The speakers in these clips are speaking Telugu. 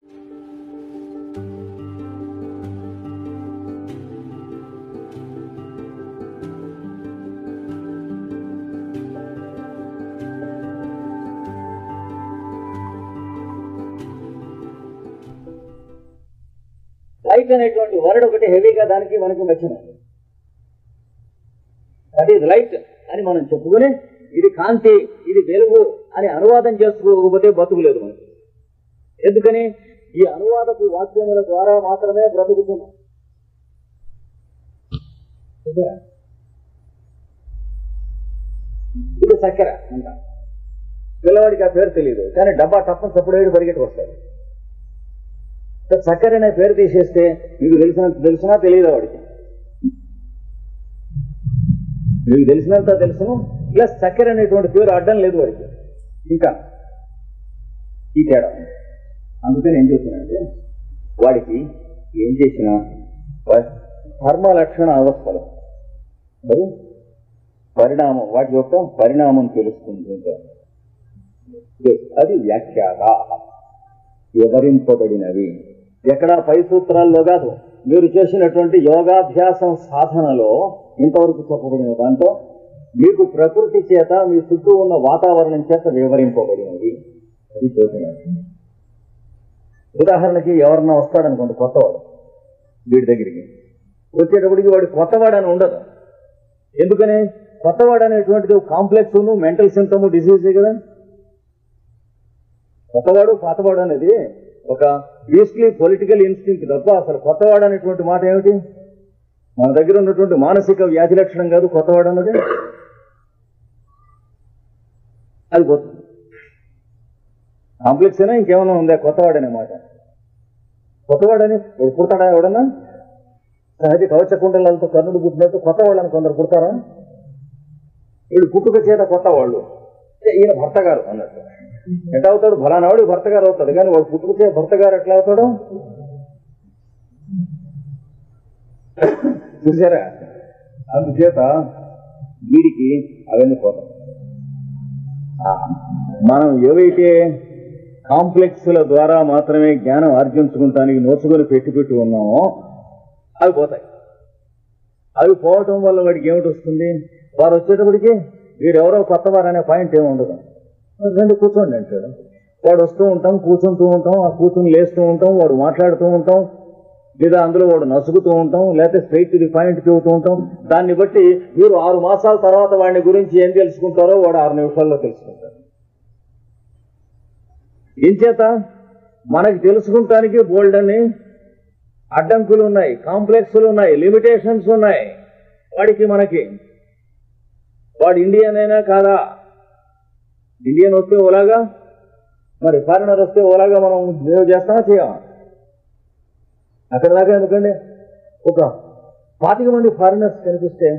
లైట్ అనేటువంటి వర్డ్ ఒకటి హెవీగా దానికి మనకి నచ్చిన దట్ ఈజ్ లైట్ అని మనం చెప్పుకుని ఇది కాంతి ఇది వెలుగు అని అనువాదం చేసుకోకపోతే బతుకు లేదు మనకి ఎందుకని ఈ అనువాదపు వాక్యముల ద్వారా మాత్రమే బ్రతుకుతున్నాం చూసారా? ఇది చక్కెర అంట పిల్లవాడికి ఆ పేరు తెలియదు కానీ డబ్బా టప్పని చప్పుడు పరిగెట్టి వస్తాడు చక్కెర అనే పేరు తీసేస్తే మీకు తెలిసిన తెలిసినా తెలియదు వాడికి మీకు తెలిసినంత తెలుసును ప్లస్ చక్కెర అనేటువంటి పేరు అడ్డం లేదు వాడికి ఇంకా ఈ తేడా అందుకని ఏం చేస్తున్నానంటే వాడికి ఏం చేసినా వా- ధర్మ లక్షణ అవస్థలు మరి పరిణామం వాటి యొక్క పరిణామం తెలుస్తుంది అది వ్యాఖ్యాత వివరింపబడినవి ఎక్కడా పై సూత్రాల్లో కాదు మీరు చేసినటువంటి యోగాభ్యాసం సాధనలో ఇంతవరకు చెప్పబడిన దాంట్లో మీకు ప్రకృతి చేత మీ చుట్టూ ఉన్న వాతావరణం చేత వివరింపబడినది అది చూసినది ఉదాహరణకి ఎవరన్నా వస్తాడనుకోండి కొత్తవాడు వీడి దగ్గరికి వచ్చేటప్పటికి వాడు కొత్తవాడు అని ఉండదు ఎందుకని కొత్తవాడు అనేటువంటిది కాంప్లెక్స్ మెంటల్ సిమ్టమ్ డిసీజే కదా కొత్తవాడు పాతవాడు అనేది ఒక బీస్లీ పొలిటికల్ ఇన్స్టింక్ట్ తప్ప అసలు కొత్తవాడు అనేటువంటి మాట ఏమిటి మన దగ్గర ఉన్నటువంటి మానసిక వ్యాధి లక్షణం కాదు కొత్తవాడు అన్నది అది కొత్త కాంప్లెక్స్ అయినా ఇంకేమైనా ఉందా కొత్తవాడు అనే మాట కొత్తవాడని వాడు పుడతాడా ఎవడన్నా సహజ కవచ కుండలతో కర్ణుడు పుట్టినట్టు కొత్త వాళ్ళని కొందరు పుడతారా వీడు పుట్టుక చేత కొత్త వాళ్ళు అంటే ఈయన భర్త గారు అన్నట్టు ఎట్లా అవుతాడు ఫలానావాడు భర్త గారు అవుతాడు కానీ వాడు పుట్టుక చేత భర్త గారు ఎట్లా అవుతాడు చూసారా అందుచేత వీడికి అవన్నీ పోతాయి ఆ, మనం ఏవైతే కాంప్లెక్స్ల ద్వారా మాత్రమే జ్ఞానం ఆర్జించుకుంటానికి నోచుకొని పెట్టి పెట్టి ఉన్నామో అవి పోతాయి అవి పోవటం వల్ల వాడికి ఏమిటి వస్తుంది వారు వచ్చేటప్పటికి వీరెవరో కొత్త వారు అనే పాయింట్ ఏమి ఉండదు రండి కూర్చోండి అంటాడు వాడు వస్తూ ఉంటాం కూర్చుంటూ ఉంటాం ఆ కూర్చుని లేస్తూ ఉంటాం వాడు మాట్లాడుతూ ఉంటాం లేదా అందులో వాడు నసుగుతూ ఉంటాం లేకపోతే స్ట్రైట్ ది పాయింట్ చెబుతూ ఉంటాం దాన్ని బట్టి మీరు ఆరు మాసాల తర్వాత వాడిని గురించి ఏం తెలుసుకుంటారో వాడు ఆరు నిమిషాల్లో తెలుసుకుంటారు ఏం చేత మనకి తెలుసుకుంటానికి బోల్డ్ అని అడ్డంకులు ఉన్నాయి కాంప్లెక్స్లు ఉన్నాయి లిమిటేషన్స్ ఉన్నాయి వాడికి మనకి వాడు ఇండియన్ అయినా కాదా ఇండియన్ వస్తే ఓలాగా మరి ఫారినర్ వస్తే ఓలాగా మనం బిహేవ్ చేస్తామా చేయమా అక్కడ దాకా ఎందుకండి ఒక పాతిక మంది ఫారినర్స్ కనిపిస్తే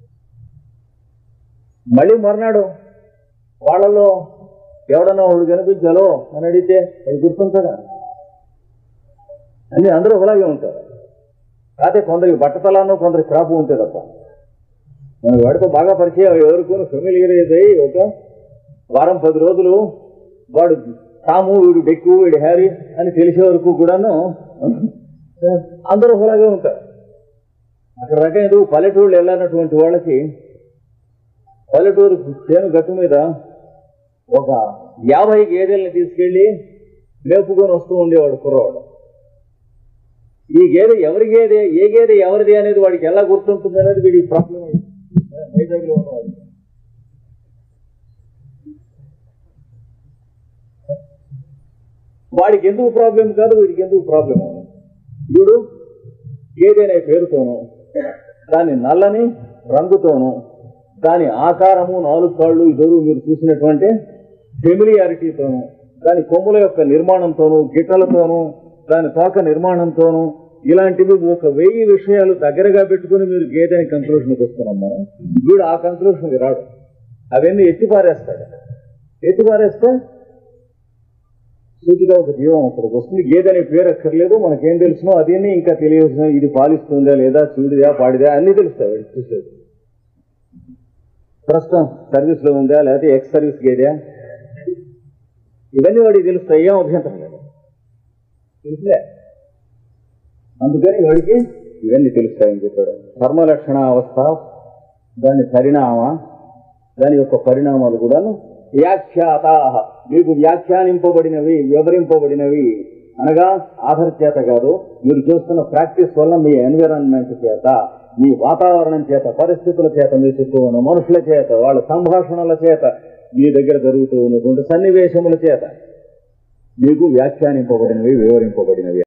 మళ్ళీ మర్నాడు వాళ్ళలో ఎవడన్నా వాడు కనిపించాలో అని అడిగితే అది గుర్తుంటాడా అన్ని అందరూ ఒకలాగే ఉంటారు కాకపోతే కొందరికి బట్టతలాను కొందరి క్రాపు ఉంటే తప్ప మన వాడితో బాగా పరిచయం ఎవరికో ఫెమిలియర్ అయ్యి ఒక వారం పది రోజులు వాడు తాము వీడు డెక్కు వీడు హ్యారీ అని తెలిసే వరకు కూడాను అందరూ ఒకలాగే ఉంటారు అక్కడ దాకా ఎందుకు పల్లెటూళ్ళు వెళ్ళనటువంటి వాళ్ళకి పల్లెటూరు చేను గట్టు మీద ఒక యాభై గేదెల్ని తీసుకెళ్లి మేపుకొని వస్తూ ఉండేవాడు కుర్రవాడు ఈ గేదె ఎవరి గేదె ఏ గేదె ఎవరిది అనేది వాడికి ఎలా గుర్తుంటుంది అనేది వీడి ప్రాబ్లం వైజాగ్లో ఉన్నవాడు వాడికి ఎందుకు ప్రాబ్లం కాదు వీడికి ఎందుకు ప్రాబ్లం వీడు గేదె అనే పేరుతోను దాని నల్లని రంగుతోను దాని ఆకారము నాలుగు కాళ్ళు ఇద్దరు మీరు చూసినటువంటి ఫెమిలియారిటీతోను దాని కొమ్ముల యొక్క నిర్మాణంతోను గిట్టలతోనూ దాని తోక నిర్మాణంతోనూ ఇలాంటివి ఒక వెయ్యి విషయాలు దగ్గరగా పెట్టుకుని మీరు గేదెని కంక్లూషన్కి వస్తున్నాం మనం వీడు ఆ కంక్లూషన్కి రాడు అవన్నీ ఎత్తి పారేస్తాడు ఎత్తి పారేస్తే సూటిగా ఒక జీవం అక్కడికి వస్తుంది గేదెని పేరు అక్కర్లేదు మనకేం తెలుసునో అదేని ఇంకా తెలియవలసిన ఇది పాలిస్తుందా లేదా చూడిదా పాడిదా అన్ని తెలుస్తాయి వాడికి చూసేది ప్రస్తుతం సర్వీస్ లో ఉందా లేకపోతే ఎక్స్ సర్వీస్ గేదా ఇవన్నీ వాడికి తెలుస్తాయి ఏం అభ్యంతరం లేదు తెలుసులే అందుకని వాడికి ఇవన్నీ తెలుస్తాయని చెప్పాడు కర్మలక్షణ అవస్థ దాని పరిణామ దాని యొక్క పరిణామాలు కూడాను వ్యాఖ్యాత మీకు వ్యాఖ్యానింపబడినవి వివరింపబడినవి అనగా ఆధార్ చేత కాదు మీరు చేస్తున్న ప్రాక్టీస్ వల్ల మీ ఎన్విరాన్మెంట్ చేత మీ వాతావరణం చేత పరిస్థితుల చేత మీ చుట్టూ ఉన్న మనుషుల చేత వాళ్ళ సంభాషణల చేత మీ దగ్గర జరుగుతూ ఉన్నటువంటి సన్నివేశముల చేత మీకు వ్యాఖ్యానింపబడినవి వివరింపబడినవి